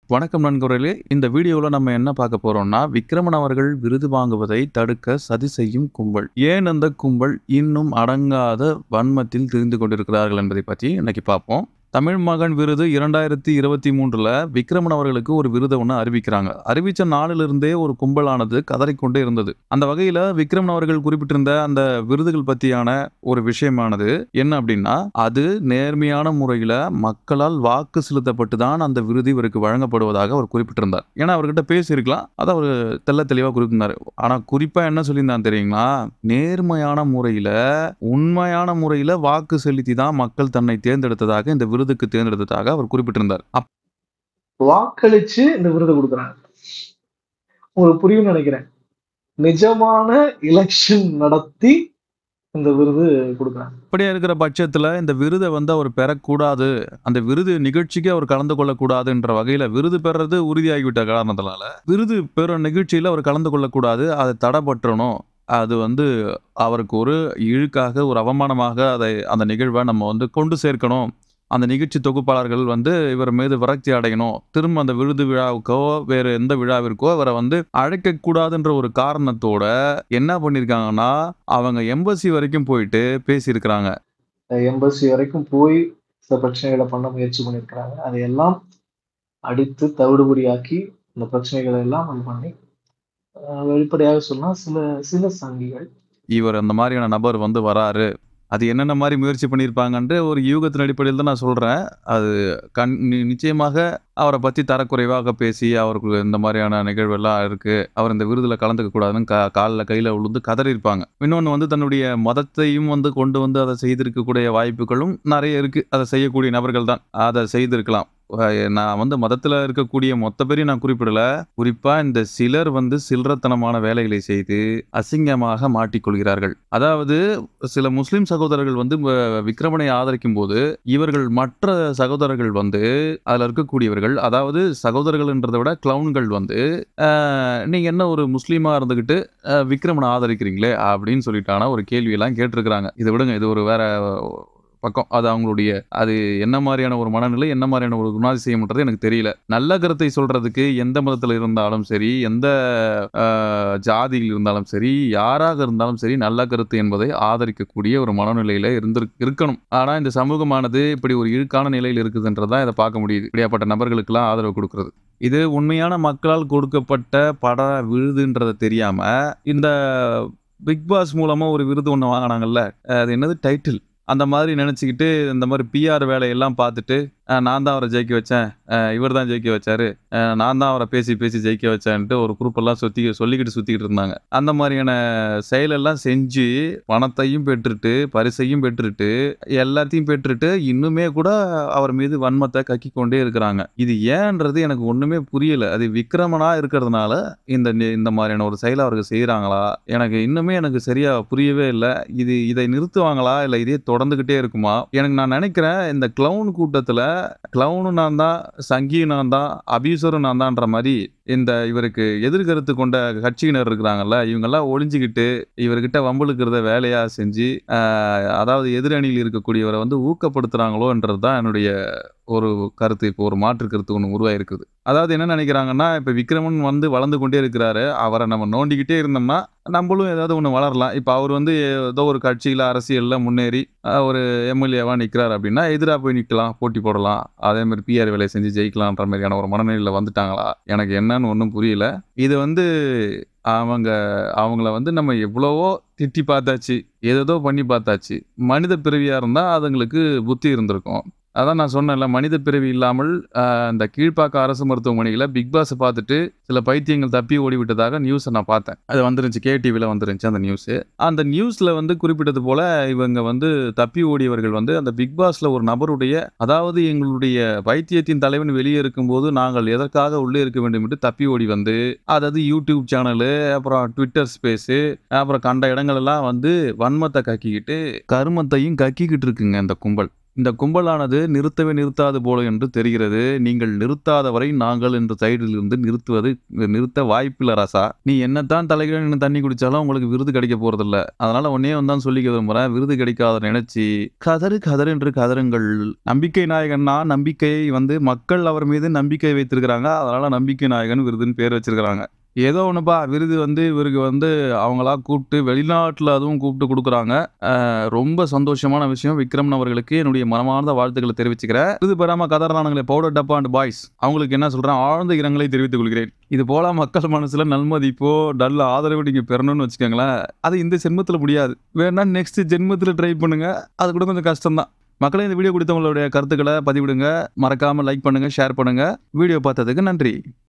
வணக்கம் நண்பர்களே இந்த வீடியோவில் நம்ம என்ன பார்க்க போறோம்னா விக்ரமன் அவர்கள் விருது வாங்குவதை தடுக்க சதி செய்யும் கும்பல் ஏன் அந்த கும்பல் இன்னும் அடங்காத வன்மத்தில் திரிந்து கொண்டிருக்கிறார்கள் என்பதை பற்றி இன்னைக்கு பார்ப்போம் தமிழ் மகன் விருது இரண்டாயிரத்தி இருபத்தி மூன்றுல விக்ரமன் அவர்களுக்கு ஒரு விருதை ஒன்று அறிவிக்கிறாங்க அறிவிச்ச நாளிலிருந்தே ஒரு கும்பலானது கதறிக்கொண்டே இருந்தது அந்த வகையில விக்ரமன் அவர்கள் குறிப்பிட்டிருந்த அந்த விருதுகள் பற்றியான ஒரு விஷயமானது என்ன அப்படின்னா அது நேர்மையான முறையில மக்களால் வாக்கு செலுத்தப்பட்டு தான் அந்த விருது இவருக்கு வழங்கப்படுவதாக அவர் குறிப்பிட்டிருந்தார் ஏன்னா அவர்கிட்ட பேசியிருக்கலாம் அதை அவர் தெள்ள தெளிவாக குறிப்பிட்டார் ஆனா குறிப்பா என்ன சொல்லியிருந்தான் தெரியுங்களா நேர்மையான முறையில உண்மையான முறையில வாக்கு செலுத்தி தான் மக்கள் தன்னை தேர்ந்தெடுத்ததாக இந்த விருதுக்கு தேர்ந்தெடுத்ததாக அவர் குறிப்பிட்டிருந்தார் அப்- வாக்களிச்சு இந்த விருது கொடுக்குறாங்க உங்களுக்கு புரியும்னு நினைக்கிறேன் நிஜமான எலெக்ஷன் நடத்தி இந்த விருது கொடுக்குறாங்க அப்படியே இருக்கிற பட்சத்துல இந்த விருதை வந்து அவர் பெறக்கூடாது அந்த விருது நிகழ்ச்சிக்கு அவர் கலந்து கொள்ளக்கூடாதுன்ற வகையில விருது பெறது உறுதியாகிவிட்ட காரணத்தினால விருது பெற நிகழ்ச்சியில அவர் கலந்து கொள்ளக்கூடாது அதை தடைப்பற்றணும் அது வந்து அவருக்கு ஒரு இழுக்காக ஒரு அவமானமாக அதை அந்த நிகழ்வை நம்ம வந்து கொண்டு சேர்க்கணும் அந்த நிகழ்ச்சி தொகுப்பாளர்கள் வந்து இவர் மீது விரக்தி அடையணும் திரும்ப அந்த விருது விழாவுக்கோ வேறு எந்த விழாவிற்கோ இவரை வந்து அழைக்கக்கூடாதுன்ற ஒரு காரணத்தோட என்ன பண்ணியிருக்காங்கன்னா அவங்க எம்பசி வரைக்கும் போயிட்டு பேசியிருக்கிறாங்க எம்பசி வரைக்கும் போய் சில பிரச்சனைகளை பண்ண முயற்சி பண்ணியிருக்கிறாங்க அதையெல்லாம் அடித்து தவிடுபடியாக்கி இந்த பிரச்சனைகளை எல்லாம் இது பண்ணி அஹ், வெளிப்படையாக சொன்னா சில சில சங்கிகள் இவர் அந்த மாதிரியான நபர் வந்து வராரு அது என்னென்ன மாதிரி முயற்சி பண்ணியிருப்பாங்கன்ட்டு ஒரு யூகத்தின் அடிப்படையில் தான் நான் சொல்கிறேன் அது கண் நி- நிச்சயமாக அவரை பற்றி தரக்குறைவாக பேசி அவருக்கு இந்த மாதிரியான நிகழ்வெல்லாம் இருக்குது அவர் இந்த விருதில் கலந்துக்க கூடாதுன்னு கா காலில் கையில் விழுந்து கதறியிருப்பாங்க இன்னொன்று வந்து தன்னுடைய மதத்தையும் வந்து கொண்டு வந்து அதை செய்திருக்கக்கூடிய வாய்ப்புகளும் நிறைய இருக்குது அதை செய்யக்கூடிய நபர்கள் தான் அதை செய்திருக்கலாம் அஹ் நான் வந்து மதத்தில் இருக்கக்கூடிய மொத்த பேரையும் நான் குறிப்பிடல குறிப்பா இந்த சிலர் வந்து சில்லறத்தனமான வேலைகளை செய்து அசிங்கமாக மாட்டிக்கொள்கிறார்கள் அதாவது சில முஸ்லிம் சகோதரர்கள் வந்து வ- விக்ரமனை ஆதரிக்கும் போது இவர்கள் மற்ற சகோதரர்கள் வந்து அதுல இருக்கக்கூடியவர்கள் அதாவது சகோதரர்கள்ன்றதை விட கிளவுன்கள் வந்து அஹ், நீங்க என்ன ஒரு முஸ்லீமா இருந்துகிட்டு அஹ், விக்ரமனை ஆதரிக்கிறீங்களே அப்படின்னு சொல்லிட்டான ஒரு கேள்வியெல்லாம் கேட்டிருக்கிறாங்க இதை விடுங்க இது ஒரு வேற பக்கம் அது அவங்களுடைய அது என்ன மாதிரியான ஒரு மனநிலை என்ன மாதிரியான ஒரு குணாதிசயம்ன்றது எனக்கு தெரியல நல்ல கருத்தை சொல்றதுக்கு எந்த மதத்தில் இருந்தாலும் சரி எந்த ஆஹ், ஜாதியில் இருந்தாலும் சரி யாராக இருந்தாலும் சரி நல்ல கருத்து என்பதை ஆதரிக்கக்கூடிய ஒரு மனநிலையில இருந்து இருக்கணும் ஆனா இந்த சமூகமானது இப்படி ஒரு இழுக்கான நிலையில் இருக்குதுன்றதான் இதை பார்க்க முடியுது இப்படியாப்பட்ட நபர்களுக்கெல்லாம் ஆதரவு கொடுக்கிறது இது உண்மையான மக்களால் கொடுக்கப்பட்ட பட விருதுன்றதை தெரியாம இந்த பிக் பாஸ் மூலமா ஒரு விருது ஒன்று வாங்கினாங்கல்ல அது என்னது டைட்டில் அந்த மாதிரி நினச்சிக்கிட்டு இந்த மாதிரி பிஆர் வேலையெல்லாம் பார்த்துட்டு அஹ், நான் தான் அவரை ஜெயிக்க வச்சேன் இவர் தான் ஜெயிக்க வச்சாரு அஹ், நான் தான் அவரை பேசி பேசி ஜெயிக்க வச்சேன்ட்டு ஒரு குரூப் எல்லாம் சுற்றி சொல்லிக்கிட்டு சுற்றிக்கிட்டு இருந்தாங்க அந்த மாதிரியான செயலெல்லாம் செஞ்சு பணத்தையும் பெற்றுட்டு பரிசையும் பெற்றுட்டு எல்லாத்தையும் பெற்றுட்டு இன்னுமே கூட அவர் மீது வன்மத்தை கக்கி கொண்டே இருக்கிறாங்க இது ஏன்றது எனக்கு ஒன்றுமே புரியல அது விக்ரமனா இருக்கிறதுனால இந்த நி- இந்த மாதிரியான ஒரு செயலை அவருக்கு செய்கிறாங்களா எனக்கு இன்னுமே எனக்கு சரியா புரியவே இல்லை இது இதை நிறுத்துவாங்களா இல்லை இதே தொடர்ந்துகிட்டே இருக்குமா எனக்கு நான் நினைக்கிறேன் இந்த கிளவுன் கூட்டத்தில் கிளவுனும் நான் தான் சங்கியும் நான் தான் அபியூசரும் நான் தான்ற மாதிரி இந்த இவருக்கு எதிர்கருத்து கொண்ட கட்சியினர் இருக்கிறாங்கல்ல இவங்கெல்லாம் ஒளிஞ்சுக்கிட்டு இவர்கிட்ட வம்புழுக்கிறத வேலையா செஞ்சு ஆஹ், அதாவது எதிரணியில் இருக்கக்கூடியவரை வந்து ஊக்கப்படுத்துறாங்களோன்றது தான் என்னுடைய ஒரு கருத்து இப்போ ஒரு மாற்று கருத்து ஒன்று உருவாயிருக்குது அதாவது என்ன நினைக்கிறாங்கன்னா இப்போ விக்ரமன் வந்து வளர்ந்து கொண்டே இருக்கிறாரு அவரை நம்ம நோண்டிக்கிட்டே இருந்தோம்னா நம்மளும் ஏதாவது ஒன்று வளரலாம் இப்போ அவர் வந்து ஏதோ ஒரு கட்சியில் அரசியலில் முன்னேறி ஆஹ், ஒரு எம்எல்ஏவா நிற்கிறார் அப்படின்னா எதிராக போய் நிற்கலாம் போட்டி போடலாம் அதே மாதிரி பிஆர் வேலையை செஞ்சு ஜெயிக்கலான்ற மாதிரியான ஒரு மனநிலையில் வந்துட்டாங்களா எனக்கு என்னன்னு ஒன்றும் புரியல இது வந்து அவங்க அவங்கள வந்து நம்ம எவ்வளவோ திட்டி பார்த்தாச்சு ஏதேதோ பண்ணி பார்த்தாச்சு மனித பிறவியாக இருந்தால் அதுங்களுக்கு புத்தி இருந்திருக்கும் அதான் நான் சொன்னேன்ல மனித பிறவி இல்லாமல் ஆஹ், இந்த கீழ்ப்பாக்க அரசு மருத்துவமனையில் பிக் பாஸை பார்த்துட்டு சில பைத்தியங்கள் தப்பி ஓடி விட்டதாக நியூஸை நான் பார்த்தேன் அது வந்துருந்துச்சு கேடிவியில் வந்துருந்துச்சு அந்த நியூஸு அந்த நியூஸில் வந்து குறிப்பிட்டது போல இவங்க வந்து தப்பி ஓடியவர்கள் வந்து அந்த பிக் பாஸ்ல ஒரு நபருடைய அதாவது எங்களுடைய பைத்தியத்தின் தலைவன் வெளியே இருக்கும்போது நாங்கள் எதற்காக உள்ளே இருக்க வேண்டும் என்று தப்பி ஓடி வந்து அதாவது யூடியூப் சேனலு அப்புறம் ட்விட்டர் ஸ்பேஸு அப்புறம் கண்ட இடங்கள் எல்லாம் வந்து வன்மத்தை கக்கிக்கிட்டு கருமத்தையும் கக்கிக்கிட்டு இருக்குங்க இந்த கும்பல் இந்த கும்பலானது நிறுத்தவே நிறுத்தாது போல என்று தெரிகிறது நீங்கள் நிறுத்தாத வரை நாங்கள் என்று சைடில் இருந்து நிறுத்துவது நிறுத்த வாய்ப்பில்லை ராசா நீ என்னத்தான் தலைகளை நின்று தண்ணி குடிச்சாலும் உங்களுக்கு விருது கிடைக்க போறதில்ல அதனால உன்னே வந்தான் சொல்லிக்க விரும்புறேன் விருது கிடைக்காத நினைச்சு கதறு கதறு என்று கதறுங்கள் நம்பிக்கை நாயகன்னா நம்பிக்கையை வந்து மக்கள் அவர் மீது நம்பிக்கை வைத்திருக்கிறாங்க அதனால நம்பிக்கை நாயகன் விருதுன்னு பேர் வச்சிருக்கிறாங்க ஏதோ ஒன்றுப்பா விருது வந்து இவருக்கு வந்து அவங்களா கூப்பிட்டு வெளிநாட்டில் அதுவும் கூப்பிட்டு கொடுக்குறாங்க அஹ் ரொம்ப சந்தோஷமான விஷயம் விக்ரமன் அவர்களுக்கு என்னுடைய மனமார்ந்த வாழ்த்துக்களை தெரிவிச்சுக்கிறேன் விருது பெறாம கதறானுங்களே பவுடர் டப்பா அண்ட் பாய்ஸ் அவங்களுக்கு என்ன சொல்றேன் ஆழ்ந்த இரங்கலை தெரிவித்துக் கொள்கிறேன் இது போல மக்கள் மனசுல நல்மதிப்போ நல்ல ஆதரவு நீங்க பெறணும்னு வச்சுக்கோங்களேன் அது இந்த ஜென்மத்தில் முடியாது வேணா நெக்ஸ்ட் ஜென்மத்தில் ட்ரை பண்ணுங்க அது கூட கொஞ்சம் கஷ்டம்தான் மக்களே இந்த வீடியோ கொடுத்தவங்களுடைய கருத்துக்களை பதிவிடுங்க மறக்காம லைக் பண்ணுங்க ஷேர் பண்ணுங்க வீடியோ பார்த்ததுக்கு நன்றி